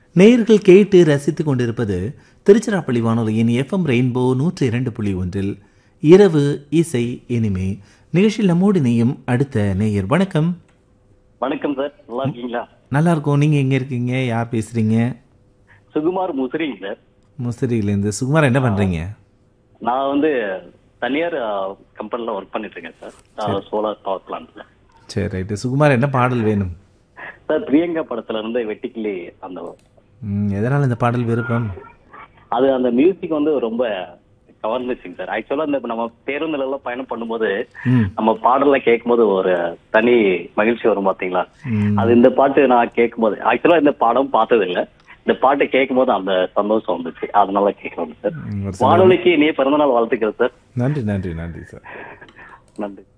நேயர்கள் கேட்டு ரசித்துக் கொண்டிருப்பது திருச்சிராப்பள்ளி வானொலியின் எஃப்எம் ரெயின்போ நூற்றி இரண்டு புள்ளி ஒன்றில் இரவு இசை இனிமே நிகழ்ச்சியில் நம்மோடு இணையும் அடுத்த நேயர் வணக்கம் வணக்கம் சார் நல்லா இருக்கீங்களா நல்லா இருக்கோம் நீங்க எங்க இருக்கீங்க யார் பேசுறீங்க சுகுமார் முசிறிங் சார் முசிறியிலேருந்து சுகுமார் என்ன பண்றீங்க நான் வந்து தனியார் கம்பெனில ஒர்க் பண்ணிட்டு இருக்கேன் சார் சோலார் பவர் பிளான்ட்ல சரி ரைட்டு சுகுமார் என்ன பாடல் வேணும் சார் பிரியங்கா படத்துல இருந்து வெட்டிக்கிளி அந்த ம், எதனால் இந்த பாடல் விருப்பம் அது அந்த மியூசிக் வந்து ரொம்ப கவர்ந்துச்சுங்க சார் ஆக்சுவலா இந்த நம்ம பேருந்துல எல்லாம் பயணம் பண்ணும்போது ம் நம்ம பாடல்ல கேட்கும்போது ஒரு தனி மகிழ்ச்சி வரும் பாத்தீங்களா ம். அது இந்த பாட்டு நான் கேட்கும்போது ஆக்சுவலா இந்த படம் பார்த்தது இல்ல இந்த பாட்டு கேட்கும்போது அந்த சந்தோஷம் வந்துச்சு அதனால கேட்கணும் சார் ம், ஒரு சில- வானொலிக்கு இனிய பிறந்தநாள் வாழ்த்துக்கள் சார் நன்றி நன்றி நன்றி சார் நன்றி